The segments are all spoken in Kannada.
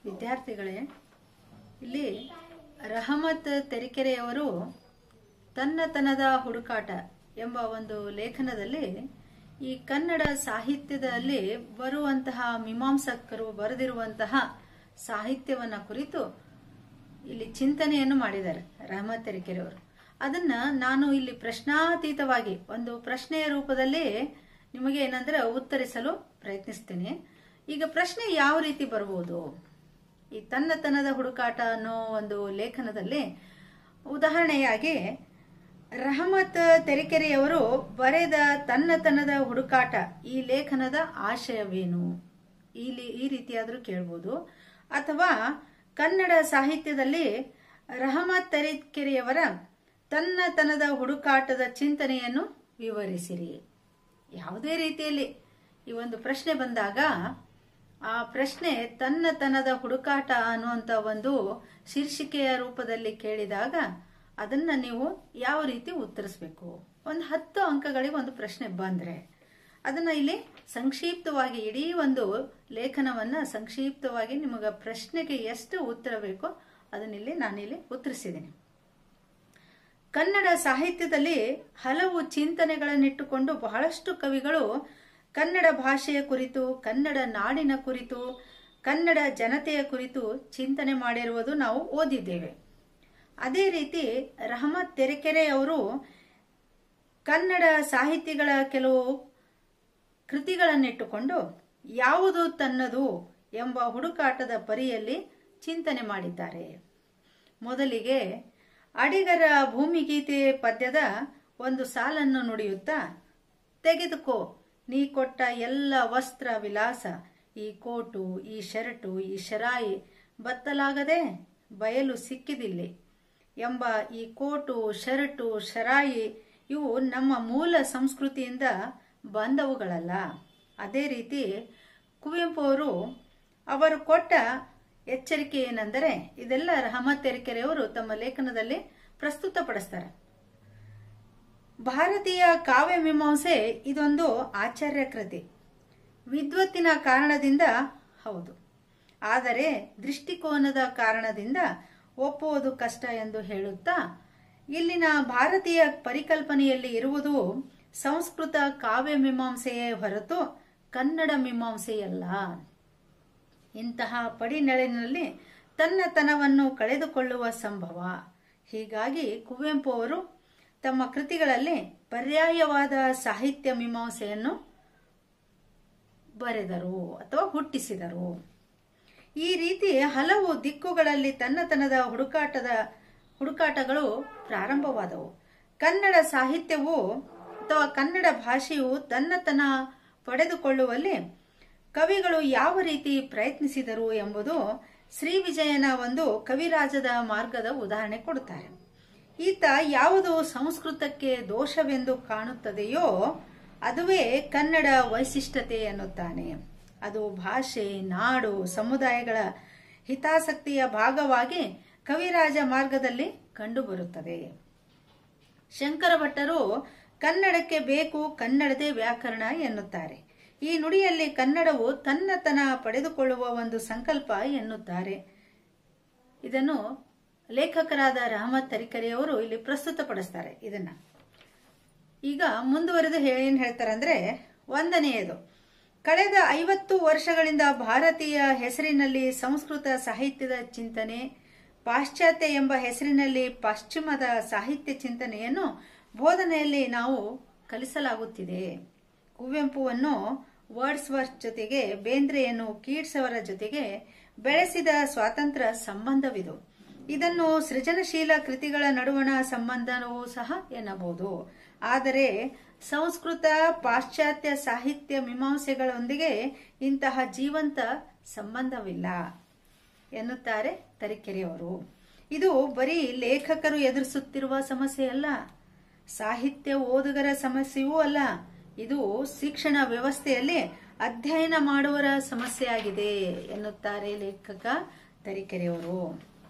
ವಿದ್ಯಾರ್ಥಿಗಳೇ ಇಲ್ಲಿ ರಹಮತ್ ತೆರಿಕೆರೆಯವರು ತನ್ನತನದ ಹುಡುಕಾಟ ಎಂಬ ಒಂದು ಲೇಖನದಲ್ಲಿ ಈ ಕನ್ನಡ ಸಾಹಿತ್ಯದಲ್ಲಿ ಬರುವಂತಹ ಮೀಮಾಂಸಕರು ಬರೆದಿರುವಂತಹ ಸಾಹಿತ್ಯವನ್ನ ಕುರಿತು ಇಲ್ಲಿ ಚಿಂತನೆಯನ್ನು ಮಾಡಿದ್ದಾರೆ ರಹಮತ್ ತೆರಿಕೆರೆಯವರು ಅದನ್ನ ನಾನು ಇಲ್ಲಿ ಪ್ರಶ್ನಾತೀತವಾಗಿ ಒಂದು ಪ್ರಶ್ನೆಯ ರೂಪದಲ್ಲಿ ನಿಮಗೆ ಏನಂದ್ರೆ ಉತ್ತರಿಸಲು ಪ್ರಯತ್ನಿಸ್ತೇನೆ ಈಗ ಪ್ರಶ್ನೆ ಯಾವ ರೀತಿ ಬರ್ಬೋದು ಈ ತನ್ನತನದ ಹುಡುಕಾಟ ಅನ್ನೋ ಒಂದು ಲೇಖನದಲ್ಲಿ ಉದಾಹರಣೆಯಾಗಿ ರಹಮತ್ ತೆರಿಕೆರೆಯವರು ಬರೆದ ತನ್ನತನದ ಹುಡುಕಾಟ ಈ ಲೇಖನದ ಆಶಯವೇನು ಈ ಲಿ- ಈ ರೀತಿಯಾದ್ರೂ ಕೇಳ್ಬೋದು ಅಥವಾ ಕನ್ನಡ ಸಾಹಿತ್ಯದಲ್ಲಿ ರಹಮತ್ ತರೀಕೆರೆಯವರ ತನ್ನತನದ ಹುಡುಕಾಟದ ಚಿಂತನೆಯನ್ನು ವಿವರಿಸಿರಿ ಯಾವುದೇ ರೀತಿಯಲ್ಲಿ ಈ ಒಂದು ಪ್ರಶ್ನೆ ಬಂದಾಗ ಆ ಪ್ರಶ್ನೆ ತನ್ನತನದ ಹುಡುಕಾಟ ಅನ್ನುವಂತ ಒಂದು ಶೀರ್ಷಿಕೆಯ ರೂಪದಲ್ಲಿ ಕೇಳಿದಾಗ ಅದನ್ನ ನೀವು ಯಾವ ರೀತಿ ಉತ್ತರಿಸಬೇಕು ಒಂದು ಹತ್ತು ಅಂಕಗಳಿಗೆ ಒಂದು ಪ್ರಶ್ನೆ ಬಂದ್ರೆ ಅದನ್ನ ಇಲ್ಲಿ ಸಂಕ್ಷಿಪ್ತವಾಗಿ ಇಡೀ ಒಂದು ಲೇಖನವನ್ನ ಸಂಕ್ಷಿಪ್ತವಾಗಿ ನಿಮಗ ಪ್ರಶ್ನೆಗೆ ಎಷ್ಟು ಉತ್ತರ ಬೇಕೋ ಅದನ್ನಿಲ್ಲಿ ನಾನಿಲ್ಲಿ ಉತ್ತರಿಸಿದ್ದೀನಿ ಕನ್ನಡ ಸಾಹಿತ್ಯದಲ್ಲಿ ಹಲವು ಚಿಂತನೆಗಳನ್ನಿಟ್ಟುಕೊಂಡು ಬಹಳಷ್ಟು ಕವಿಗಳು ಕನ್ನಡ ಭಾಷೆಯ ಕುರಿತು ಕನ್ನಡ ನಾಡಿನ ಕುರಿತು ಕನ್ನಡ ಜನತೆಯ ಕುರಿತು ಚಿಂತನೆ ಮಾಡಿರುವುದು ನಾವು ಓದಿದ್ದೇವೆ ಅದೇ ರೀತಿ ರಹಮತ್ ತೆರೆಕೆರೆ ಅವರು ಕನ್ನಡ ಸಾಹಿತಿಗಳ ಕೆಲವು ಕೃತಿಗಳನ್ನಿಟ್ಟುಕೊಂಡು ಯಾವುದು ತನ್ನದು ಎಂಬ ಹುಡುಕಾಟದ ಪರಿಯಲ್ಲಿ ಚಿಂತನೆ ಮಾಡಿದ್ದಾರೆ ಮೊದಲಿಗೆ ಅಡಿಗರ ಭೂಮಿಗೀತೆ ಪದ್ಯದ ಒಂದು ಸಾಲನ್ನು ನುಡಿಯುತ್ತಾ ತೆಗೆದುಕೋ ನೀ ಕೊಟ್ಟ ಎಲ್ಲ ವಸ್ತ್ರ ವಿಲಾಸ ಈ ಕೋಟು ಈ ಶರ್ಟು ಈ ಶರಾಯಿ ಬತ್ತಲಾಗದೆ ಬಯಲು ಸಿಕ್ಕಿದಿಲ್ಲಿ ಎಂಬ ಈ ಕೋಟು ಶರ್ಟು ಶರಾಯಿ ಇವು ನಮ್ಮ ಮೂಲ ಸಂಸ್ಕೃತಿಯಿಂದ ಬಂದವುಗಳಲ್ಲ ಅದೇ ರೀತಿ ಕುವೆಂಪು ಅವರು ಅವರು ಕೊಟ್ಟ ಎಚ್ಚರಿಕೆ ಏನೆಂದರೆ ಇದೆಲ್ಲ ರಹಮತ್ ತೆರಿಕೆರೆಯವರು ತಮ್ಮ ಲೇಖನದಲ್ಲಿ ಪ್ರಸ್ತುತಪಡಿಸ್ತಾರೆ ಭಾರತೀಯ ಕಾವ್ಯ ಮೀಮಾಂಸೆ ಇದೊಂದು ಆಚಾರ್ಯ ಕೃತಿ ವಿದ್ವತ್ತಿನ ಕಾರಣದಿಂದ ಹೌದು ಆದರೆ ದೃಷ್ಟಿಕೋನದ ಕಾರಣದಿಂದ ಒಪ್ಪುವುದು ಕಷ್ಟ ಎಂದು ಹೇಳುತ್ತಾ ಇಲ್ಲಿನ ಭಾರತೀಯ ಪರಿಕಲ್ಪನೆಯಲ್ಲಿ ಇರುವುದು ಸಂಸ್ಕೃತ ಕಾವ್ಯ ಮೀಮಾಂಸೆಯೇ ಹೊರತು ಕನ್ನಡ ಮೀಮಾಂಸೆಯಲ್ಲ ಇಂತಹ ಪಡಿನೆಳೆನಲ್ಲಿ ತನ್ನತನವನ್ನು ಕಳೆದುಕೊಳ್ಳುವ ಸಂಭವ ಹೀಗಾಗಿ ಕುವೆಂಪು ಅವರು ತಮ್ಮ ಕೃತಿಗಳಲ್ಲಿ ಪರ್ಯಾಯವಾದ ಸಾಹಿತ್ಯ ಮೀಮಾಂಸೆಯನ್ನು ಬರೆದರು ಅಥವಾ ಹುಟ್ಟಿಸಿದರು ಈ ರೀತಿ ಹಲವು ದಿಕ್ಕುಗಳಲ್ಲಿ ತನ್ನತನದ ಹುಡುಕಾಟದ ಹುಡುಕಾಟಗಳು ಪ್ರಾರಂಭವಾದವು ಕನ್ನಡ ಸಾಹಿತ್ಯವು ಅಥವಾ ಕನ್ನಡ ಭಾಷೆಯು ತನ್ನತನ ಪಡೆದುಕೊಳ್ಳುವಲ್ಲಿ ಕವಿಗಳು ಯಾವ ರೀತಿ ಪ್ರಯತ್ನಿಸಿದರು ಎಂಬುದು ಶ್ರೀ ವಿಜಯನ ಒಂದು ಕವಿರಾಜದ ಮಾರ್ಗದ ಉದಾಹರಣೆ ಕೊಡುತ್ತಾರೆ ಈತ ಯಾವುದು ಸಂಸ್ಕೃತಕ್ಕೆ ದೋಷವೆಂದು ಕಾಣುತ್ತದೆಯೋ ಅದುವೇ ಕನ್ನಡ ವೈಶಿಷ್ಟ್ಯತೆ ಎನ್ನುತ್ತಾನೆ ಅದು ಭಾಷೆ ನಾಡು ಸಮುದಾಯಗಳ ಹಿತಾಸಕ್ತಿಯ ಭಾಗವಾಗಿ ಕವಿರಾಜ ಮಾರ್ಗದಲ್ಲಿ ಕಂಡುಬರುತ್ತದೆ ಶಂಕರ ಭಟ್ಟರು ಕನ್ನಡಕ್ಕೆ ಬೇಕು ಕನ್ನಡದೇ ವ್ಯಾಕರಣ ಎನ್ನುತ್ತಾರೆ ಈ ನುಡಿಯಲ್ಲಿ ಕನ್ನಡವು ತನ್ನತನ ಪಡೆದುಕೊಳ್ಳುವ ಒಂದು ಸಂಕಲ್ಪ ಎನ್ನುತ್ತಾರೆ ಇದನ್ನು ಲೇಖಕರಾದ ರಹಮತ್ ತರಿಕರಿಯವರು ಇಲ್ಲಿ ಪ್ರಸ್ತುತಪಡಿಸ್ತಾರೆ ಇದನ್ನ ಈಗ ಮುಂದುವರೆದು ಹೇ- ಏನ್ ಹೇಳ್ತಾರೆ ಅಂದ್ರೆ ಒಂದನೆಯದು ಕಳೆದ ಐವತ್ತು ವರ್ಷಗಳಿಂದ ಭಾರತೀಯ ಹೆಸರಿನಲ್ಲಿ ಸಂಸ್ಕೃತ ಸಾಹಿತ್ಯದ ಚಿಂತನೆ ಪಾಶ್ಚಾತ್ಯ ಎಂಬ ಹೆಸರಿನಲ್ಲಿ ಪಶ್ಚಿಮದ ಸಾಹಿತ್ಯ ಚಿಂತನೆಯನ್ನು ಬೋಧನೆಯಲ್ಲಿ ನಾವು ಕಲಿಸಲಾಗುತ್ತಿದೆ ಕುವೆಂಪುವನ್ನು ವರ್ಡ್ಸ್ವರ್ತ್ ಜೊತೆಗೆ ಬೇಂದ್ರೆಯನ್ನು ಕೀಟ್ಸ್ ಅವರ ಜೊತೆಗೆ ಬೆಳೆಸಿದ ಸ್ವಾತಂತ್ರ್ಯ ಸಂಬಂಧವಿದು ಇದನ್ನು ಸೃಜನಶೀಲ ಕೃತಿಗಳ ನಡುವಣ ಸಂಬಂಧವೂ ಸಹ ಎನ್ನಬಹುದು ಆದರೆ ಸಂಸ್ಕೃತ ಪಾಶ್ಚಾತ್ಯ ಸಾಹಿತ್ಯ ಮೀಮಾಂಸೆಗಳೊಂದಿಗೆ ಇಂತಹ ಜೀವಂತ ಸಂಬಂಧವಿಲ್ಲ ಎನ್ನುತ್ತಾರೆ ತರೀಕೆರೆಯವರು ಇದು ಬರೀ ಲೇಖಕರು ಎದುರಿಸುತ್ತಿರುವ ಸಮಸ್ಯೆ ಅಲ್ಲ ಸಾಹಿತ್ಯ ಓದುಗರ ಸಮಸ್ಯೆಯೂ ಅಲ್ಲ ಇದು ಶಿಕ್ಷಣ ವ್ಯವಸ್ಥೆಯಲ್ಲಿ ಅಧ್ಯಯನ ಮಾಡುವರ ಸಮಸ್ಯೆಯಾಗಿದೆ ಎನ್ನುತ್ತಾರೆ ಲೇಖಕ ತರೀಕೆರೆಯವರು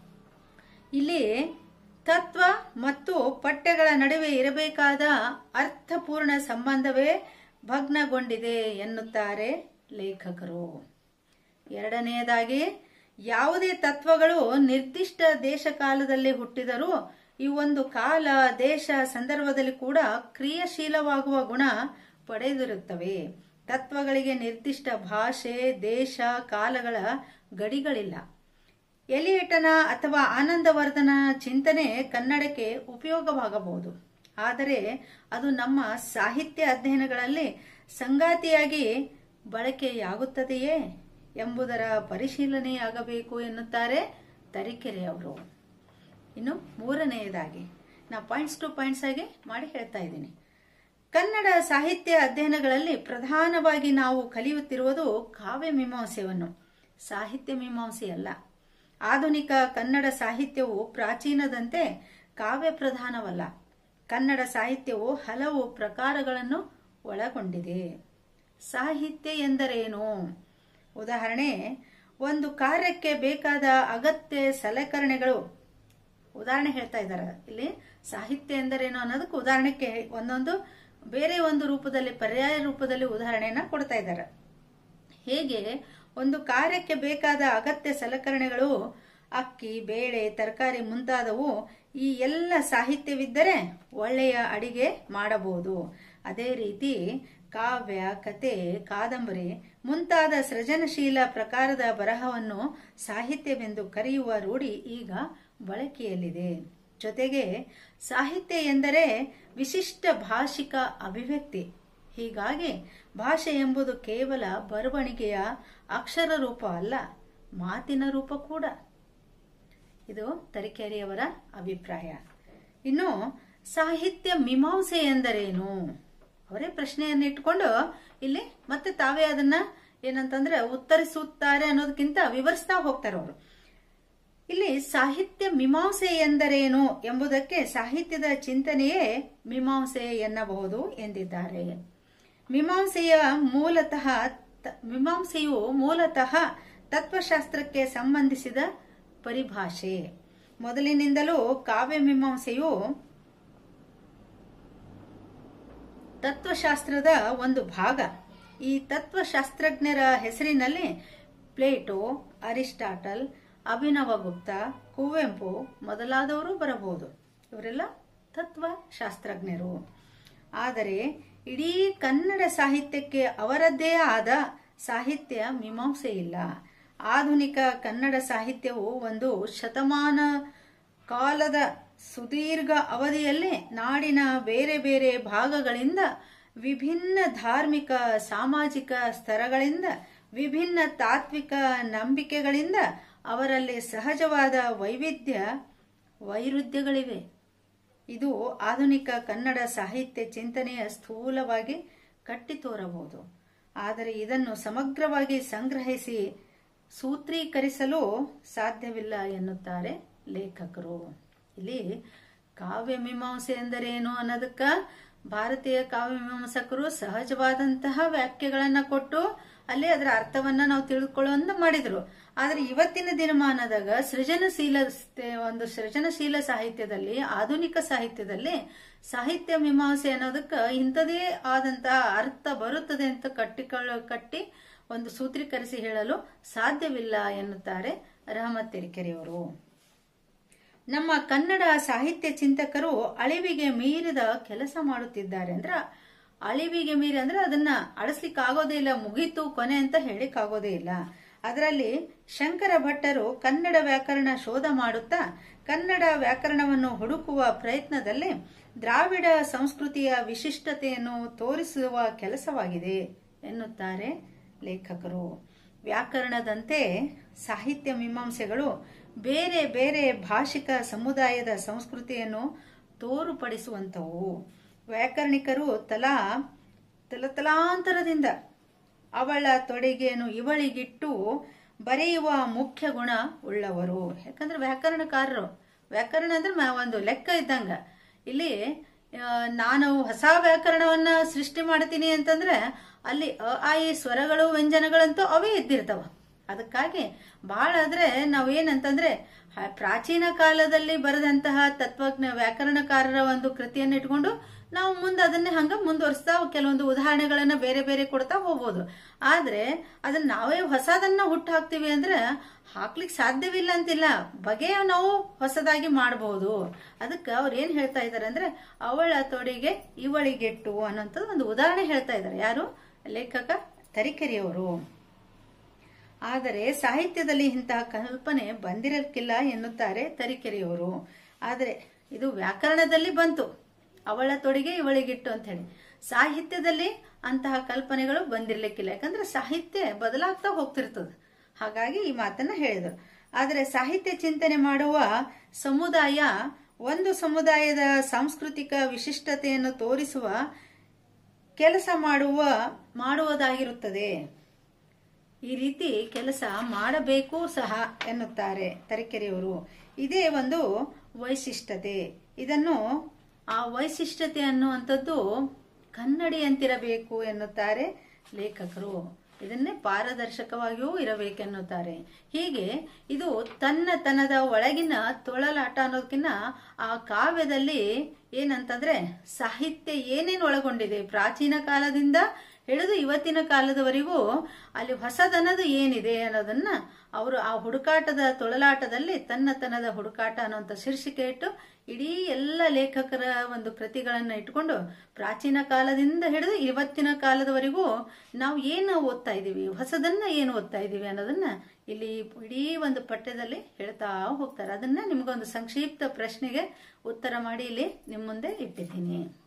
ಇಲ್ಲಿ ತತ್ವ ಮತ್ತು ಪಠ್ಯಗಳ ನಡುವೆ ಇರಬೇಕಾದ ಅರ್ಥಪೂರ್ಣ ಸಂಬಂಧವೇ ಭಗ್ನಗೊಂಡಿದೆ ಎನ್ನುತ್ತಾರೆ ಲೇಖಕರು ಎರಡನೆಯದಾಗಿ ಯಾವುದೇ ತತ್ವಗಳು ನಿರ್ದಿಷ್ಟ ದೇಶ ಕಾಲದಲ್ಲಿ ಹುಟ್ಟಿದರೂ ಈ ಒಂದು ಕಾಲ ದೇಶ ಸಂದರ್ಭದಲ್ಲಿ ಕೂಡ ಕ್ರಿಯಾಶೀಲವಾಗುವ ಗುಣ ಪಡೆದಿರುತ್ತವೆ ತತ್ವಗಳಿಗೆ ನಿರ್ದಿಷ್ಟ ಭಾಷೆ ದೇಶ ಕಾಲಗಳ ಗಡಿಗಳಿಲ್ಲ ಎಲಿಯಟನ ಅಥವಾ ಆನಂದವರ್ಧನ ಚಿಂತನೆ ಕನ್ನಡಕ್ಕೆ ಉಪಯೋಗವಾಗಬಹುದು ಆದರೆ ಅದು ನಮ್ಮ ಸಾಹಿತ್ಯ ಅಧ್ಯಯನಗಳಲ್ಲಿ ಸಂಗಾತಿಯಾಗಿ ಬಳಕೆಯಾಗುತ್ತದೆಯೇ ಎಂಬುದರ ಪರಿಶೀಲನೆಯಾಗಬೇಕು ಎನ್ನುತ್ತಾರೆ ತರೀಕೆರೆಯವರು ಇನ್ನು ಮೂರನೆಯದಾಗಿ ನಾ ಪಾಯಿಂಟ್ಸ್ ಟು ಪಾಯಿಂಟ್ಸ್ ಆಗಿ ಮಾಡಿ ಹೇಳ್ತಾ ಇದ್ದೀನಿ ಕನ್ನಡ ಸಾಹಿತ್ಯ ಅಧ್ಯಯನಗಳಲ್ಲಿ ಪ್ರಧಾನವಾಗಿ ನಾವು ಕಲಿಯುತ್ತಿರುವುದು ಕಾವ್ಯ ಮೀಮಾಂಸೆಯನ್ನು ಸಾಹಿತ್ಯ ಮೀಮಾಂಸೆಯಲ್ಲ ಆಧುನಿಕ ಕನ್ನಡ ಸಾಹಿತ್ಯವು ಪ್ರಾಚೀನದಂತೆ ಕಾವ್ಯ ಪ್ರಧಾನವಲ್ಲ ಕನ್ನಡ ಸಾಹಿತ್ಯವು ಹಲವು ಪ್ರಕಾರಗಳನ್ನು ಒಳಗೊಂಡಿದೆ ಸಾಹಿತ್ಯ ಎಂದರೇನು ಉದಾಹರಣೆ ಒಂದು ಕಾರ್ಯಕ್ಕೆ ಬೇಕಾದ ಅಗತ್ಯ ಸಲಕರಣೆಗಳು ಉದಾಹರಣೆ ಹೇಳ್ತಾ ಇದ್ದಾರೆ ಇಲ್ಲಿ ಸಾಹಿತ್ಯ ಎಂದರೇನು ಅನ್ನೋದಕ್ಕೆ ಉದಾಹರಣೆಗೆ ಒಂದೊಂದು ಬೇರೆ ಒಂದು ರೂಪದಲ್ಲಿ ಪರ್ಯಾಯ ರೂಪದಲ್ಲಿ ಉದಾಹರಣೆಯನ್ನ ಕೊಡ್ತಾ ಇದ್ದಾರೆ ಹೇಗೆ ಒಂದು ಕಾರ್ಯಕ್ಕೆ ಬೇಕಾದ ಅಗತ್ಯ ಸಲಕರಣೆಗಳು ಅಕ್ಕಿ ಬೇಳೆ ತರಕಾರಿ ಮುಂತಾದವು ಈ ಎಲ್ಲ ಸಾಹಿತ್ಯವಿದ್ದರೆ ಒಳ್ಳೆಯ ಅಡಿಗೆ ಮಾಡಬಹುದು ಅದೇ ರೀತಿ ಕಾವ್ಯ ಕತೆ ಕಾದಂಬರಿ ಮುಂತಾದ ಸೃಜನಶೀಲ ಪ್ರಕಾರದ ಬರಹವನ್ನು ಸಾಹಿತ್ಯವೆಂದು ಕರೆಯುವ ರೂಢಿ ಈಗ ಬಳಕೆಯಲ್ಲಿದೆ ಜೊತೆಗೆ ಸಾಹಿತ್ಯ ಎಂದರೆ ವಿಶಿಷ್ಟ ಭಾಷಿಕ ಅಭಿವ್ಯಕ್ತಿ ಹೀಗಾಗಿ ಭಾಷೆ ಎಂಬುದು ಕೇವಲ ಬರವಣಿಗೆಯ ಅಕ್ಷರ ರೂಪ ಅಲ್ಲ ಮಾತಿನ ರೂಪ ಕೂಡ ಇದು ತರೀಕೆರೆಯವರ ಅಭಿಪ್ರಾಯ ಇನ್ನು ಸಾಹಿತ್ಯ ಮೀಮಾಂಸೆ ಎಂದರೇನು ಅವರೇ ಪ್ರಶ್ನೆಯನ್ನು ಇಟ್ಕೊಂಡು ಇಲ್ಲಿ ಮತ್ತೆ ತಾವೇ ಅದನ್ನ ಏನಂತಂದ್ರೆ ಉತ್ತರಿಸುತ್ತಾರೆ ಅನ್ನೋದಕ್ಕಿಂತ ವಿವರಿಸ್ತಾ ಹೋಗ್ತಾರೆ ಅವರು ಇಲ್ಲಿ ಸಾಹಿತ್ಯ ಮೀಮಾಂಸೆ ಎಂದರೇನು ಎಂಬುದಕ್ಕೆ ಸಾಹಿತ್ಯದ ಚಿಂತನೆಯೇ ಮೀಮಾಂಸೆ ಎನ್ನಬಹುದು ಎಂದಿದ್ದಾರೆ ಮೀಮಾಂಸೆಯ ಮೂಲತಃ ಮೀಮಾಂಸೆಯು ಮೂಲತಃ ತತ್ವಶಾಸ್ತ್ರಕ್ಕೆ ಸಂಬಂಧಿಸಿದ ಪರಿಭಾಷೆ ಮೊದಲಿನಿಂದಲೂ ಕಾವ್ಯ ಮೀಮಾಂಸೆಯು ತತ್ವಶಾಸ್ತ್ರದ ಒಂದು ಭಾಗ ಈ ತತ್ವಶಾಸ್ತ್ರಜ್ಞರ ಹೆಸರಿನಲ್ಲಿ ಪ್ಲೇಟೋ ಅರಿಸ್ಟಾಟಲ್ ಅಭಿನವಗುಪ್ತ ಕುವೆಂಪು ಮೊದಲಾದವರು ಬರಬಹುದು ಇವರೆಲ್ಲ ತತ್ವಶಾಸ್ತ್ರಜ್ಞರು ಆದರೆ ಇಡೀ ಕನ್ನಡ ಸಾಹಿತ್ಯಕ್ಕೆ ಅವರದ್ದೇ ಆದ ಸಾಹಿತ್ಯ ಮೀಮಾಂಸೆ ಇಲ್ಲ ಆಧುನಿಕ ಕನ್ನಡ ಸಾಹಿತ್ಯವು ಒಂದು ಶತಮಾನ ಕಾಲದ ಸುದೀರ್ಘ ಅವಧಿಯಲ್ಲಿ ನಾಡಿನ ಬೇರೆ ಬೇರೆ ಭಾಗಗಳಿಂದ ವಿಭಿನ್ನ ಧಾರ್ಮಿಕ ಸಾಮಾಜಿಕ ಸ್ತರಗಳಿಂದ ವಿಭಿನ್ನ ತಾತ್ವಿಕ ನಂಬಿಕೆಗಳಿಂದ ಅವರಲ್ಲಿ ಸಹಜವಾದ ವೈವಿಧ್ಯ ವೈರುಧ್ಯಗಳಿವೆ ಇದು ಆಧುನಿಕ ಕನ್ನಡ ಸಾಹಿತ್ಯ ಚಿಂತನೆಯ ಸ್ಥೂಲವಾಗಿ ಕಟ್ಟಿ ತೋರಬಹುದು ಆದರೆ ಇದನ್ನು ಸಮಗ್ರವಾಗಿ ಸಂಗ್ರಹಿಸಿ ಸೂತ್ರೀಕರಿಸಲು ಸಾಧ್ಯವಿಲ್ಲ ಎನ್ನುತ್ತಾರೆ ಲೇಖಕರು ಇಲ್ಲಿ ಕಾವ್ಯ ಮೀಮಾಂಸೆ ಎಂದರೇನು ಅನ್ನೋದಕ್ಕ ಭಾರತೀಯ ಕಾವ್ಯ ಮೀಮಾಂಸಕರು ಸಹಜವಾದಂತಹ ವ್ಯಾಖ್ಯೆಗಳನ್ನ ಕೊಟ್ಟು ಅಲ್ಲಿ ಅದರ ಅರ್ಥವನ್ನ ನಾವು ತಿಳಿದುಕೊಳ್ಳುವಂತ ಮಾಡಿದ್ರು ಆದ್ರೆ ಇವತ್ತಿನ ದಿನಮಾನದಾಗ ಸೃಜನಶೀಲ ಒಂದು ಸೃಜನಶೀಲ ಸಾಹಿತ್ಯದಲ್ಲಿ ಆಧುನಿಕ ಸಾಹಿತ್ಯದಲ್ಲಿ ಸಾಹಿತ್ಯ ಮೀಮಾಂಸೆ ಅನ್ನೋದಕ್ಕ ಇಂಥದೇ ಆದಂತಹ ಅರ್ಥ ಬರುತ್ತದೆ ಅಂತ ಕಟ್ಟಿಕೊಳ್ಳ ಕಟ್ಟಿ ಒಂದು ಸೂತ್ರೀಕರಿಸಿ ಹೇಳಲು ಸಾಧ್ಯವಿಲ್ಲ ಎನ್ನುತ್ತಾರೆ ರಹಮತ್ ತೆರಿಕೆರೆಯವರು ನಮ್ಮ ಕನ್ನಡ ಸಾಹಿತ್ಯ ಚಿಂತಕರು ಅಳಿವಿಗೆ ಮೀರಿದ ಕೆಲಸ ಮಾಡುತ್ತಿದ್ದಾರೆ ಅಂದ್ರ ಅಳಿವಿಗೆ ಮೀರಿ ಅಂದ್ರೆ ಅದನ್ನ ಅಳಿಸ್ಲಿಕ್ಕೆ ಆಗೋದೇ ಇಲ್ಲ ಮುಗೀತು ಕೊನೆ ಅಂತ ಹೇಳಿಕ್ ಆಗೋದೇ ಇಲ್ಲ ಅದರಲ್ಲಿ ಶಂಕರ ಭಟ್ಟರು ಕನ್ನಡ ವ್ಯಾಕರಣ ಶೋಧ ಮಾಡುತ್ತಾ ಕನ್ನಡ ವ್ಯಾಕರಣವನ್ನು ಹುಡುಕುವ ಪ್ರಯತ್ನದಲ್ಲಿ ದ್ರಾವಿಡ ಸಂಸ್ಕೃತಿಯ ವಿಶಿಷ್ಟತೆಯನ್ನು ತೋರಿಸುವ ಕೆಲಸವಾಗಿದೆ ಎನ್ನುತ್ತಾರೆ ಲೇಖಕರು ವ್ಯಾಕರಣದಂತೆ ಸಾಹಿತ್ಯ ಮೀಮಾಂಸೆಗಳು ಬೇರೆ ಬೇರೆ ಭಾಷಿಕ ಸಮುದಾಯದ ಸಂಸ್ಕೃತಿಯನ್ನು ತೋರುಪಡಿಸುವಂಥವು ವ್ಯಾಕರಣಿಕರು ತಲಾ ತಲತಲಾಂತರದಿಂದ ಅವಳ ತೊಡೆಗೇನು ಇವಳಿಗಿಟ್ಟು ಬರೆಯುವ ಮುಖ್ಯ ಗುಣ ಉಳ್ಳವರು ಯಾಕಂದ್ರೆ ವ್ಯಾಕರಣಕಾರರು ವ್ಯಾಕರಣ ಅಂದ್ರೆ ಮ- ಒಂದು ಲೆಕ್ಕ ಇದ್ದಂಗ ಇಲ್ಲಿ ಆ, ನಾನು ಹೊಸ ವ್ಯಾಕರಣವನ್ನ ಸೃಷ್ಟಿ ಮಾಡ್ತೀನಿ ಅಂತಂದ್ರೆ ಅಲ್ಲಿ ಅ ಆ ಈ ಸ್ವರಗಳು ವ್ಯಂಜನಗಳಂತೂ ಅವೇ ಇದ್ದಿರ್ತಾವ ಅದಕ್ಕಾಗಿ ಬಹಳ ಆದ್ರೆ ನಾವು ಏನಂತಂದ್ರೆ ಹ- ಪ್ರಾಚೀನ ಕಾಲದಲ್ಲಿ ಬರೆದಂತಹ ತತ್ವಜ್ಞ ವ್ಯಾಕರಣಕಾರರ ಒಂದು ಕೃತಿಯನ್ನು ಇಟ್ಕೊಂಡು ನಾವು ಮುಂದೆ ಅದನ್ನೇ ಹಂಗ ಮುಂದುವರಿಸ್ತಾ ಕೆಲವೊಂದು ಉದಾಹರಣೆಗಳನ್ನ ಬೇರೆ ಬೇರೆ ಕೊಡ್ತಾ ಹೋಗ್ಬೋದು ಆದ್ರೆ ಅದನ್ನ ನಾವೇ ಹೊಸದನ್ನ ಹುಟ್ಟು ಹಾಕ್ತಿವಿ ಅಂದ್ರೆ ಹಾಕ್ಲಿಕ್ಕೆ ಸಾಧ್ಯವಿಲ್ಲ ಅಂತಿಲ್ಲ ಬಗೆಯ ನಾವು ಹೊಸದಾಗಿ ಮಾಡಬಹುದು ಅದಕ್ಕೆ ಅವ್ರು ಏನ್ ಹೇಳ್ತಾ ಇದ್ದಾರೆ ಅಂದ್ರೆ ಅವಳ ತೊಡೆಗೆ ಇವಳಿಗೆಟ್ಟು ಅನ್ನೋಂಥದ್ದು ಒಂದು ಉದಾಹರಣೆ ಹೇಳ್ತಾ ಇದ್ದಾರೆ ಯಾರು ಲೇಖಕ ತರೀಕೆರೆಯವರು ಆದರೆ ಸಾಹಿತ್ಯದಲ್ಲಿ ಇಂತಹ ಕಲ್ಪನೆ ಬಂದಿರಕ್ಕಿಲ್ಲ ಎನ್ನುತ್ತಾರೆ ತರೀಕೆರೆಯವರು ಆದರೆ ಇದು ವ್ಯಾಕರಣದಲ್ಲಿ ಬಂತು ಅವಳ ತೊಡಿಗೆ ಇವಳಿಗಿಟ್ಟು ಅಂತ ಹೇಳಿ ಸಾಹಿತ್ಯದಲ್ಲಿ ಅಂತಹ ಕಲ್ಪನೆಗಳು ಬಂದಿರ್ಲಿಕ್ಕಿಲ್ಲ ಯಾಕಂದ್ರೆ ಸಾಹಿತ್ಯ ಬದಲಾಗ್ತಾ ಹೋಗ್ತಿರ್ತದೆ ಹಾಗಾಗಿ ಈ ಮಾತನ್ನ ಹೇಳಿದರು ಆದರೆ ಸಾಹಿತ್ಯ ಚಿಂತನೆ ಮಾಡುವ ಸಮುದಾಯ ಒಂದು ಸಮುದಾಯದ ಸಾಂಸ್ಕೃತಿಕ ವಿಶಿಷ್ಟತೆಯನ್ನು ತೋರಿಸುವ ಕೆಲಸ ಮಾಡುವ ಮಾಡುವುದಾಗಿರುತ್ತದೆ ಈ ರೀತಿ ಕೆಲಸ ಮಾಡಬೇಕು ಸಹ ಎನ್ನುತ್ತಾರೆ ತರೀಕೆರೆಯವರು ಇದೇ ಒಂದು ವೈಶಿಷ್ಟ್ಯತೆ ಇದನ್ನು ಆ ವೈಶಿಷ್ಟ್ಯತೆ ಅನ್ನುವಂಥದ್ದು ಕನ್ನಡಿಯಂತಿರಬೇಕು ಎನ್ನುತ್ತಾರೆ ಲೇಖಕರು ಇದನ್ನೇ ಪಾರದರ್ಶಕವಾಗಿಯೂ ಇರಬೇಕೆನ್ನುತ್ತಾರೆ ಹೀಗೆ ಇದು ತನ್ನ ತನದ ಒಳಗಿನ ತೊಳಲಾಟ ಅನ್ನೋದಕ್ಕಿಂತ ಆ ಕಾವ್ಯದಲ್ಲಿ ಏನಂತಂದ್ರೆ ಸಾಹಿತ್ಯ ಏನೇನು ಒಳಗೊಂಡಿದೆ ಪ್ರಾಚೀನ ಕಾಲದಿಂದ ಹಿಡಿದು ಇವತ್ತಿನ ಕಾಲದವರೆಗೂ ಅಲ್ಲಿ ಹೊಸದನದು ಏನಿದೆ ಅನ್ನೋದನ್ನ ಅವರು ಆ ಹುಡುಕಾಟದ ತೊಳಲಾಟದಲ್ಲಿ ತನ್ನ ತನದ ಹುಡುಕಾಟ ಅನ್ನುವಂಥ ಶೀರ್ಷಿಕೆ ಇಟ್ಟು ಇಡೀ ಎಲ್ಲ ಲೇಖಕರ ಒಂದು ಕೃತಿಗಳನ್ನ ಇಟ್ಕೊಂಡು ಪ್ರಾಚೀನ ಕಾಲದಿಂದ ಹಿಡಿದು ಇವತ್ತಿನ ಕಾಲದವರೆಗೂ ನಾವು ಏನು ಓದ್ತಾ ಇದ್ದೀವಿ ಹೊಸದನ್ನ ಏನು ಓದ್ತಾ ಇದ್ದೀವಿ ಅನ್ನೋದನ್ನ ಇಲ್ಲಿ ಇಡೀ ಒಂದು ಪಠ್ಯದಲ್ಲಿ ಹೇಳ್ತಾ ಹೋಗ್ತಾರೆ ಅದನ್ನ ನಿಮ್ಗೊಂದು ಸಂಕ್ಷಿಪ್ತ ಪ್ರಶ್ನೆಗೆ ಉತ್ತರ ಮಾಡಿ ಇಲ್ಲಿ ನಿಮ್ಮ ಮುಂದೆ ಇಟ್ಟಿದ್ದೀನಿ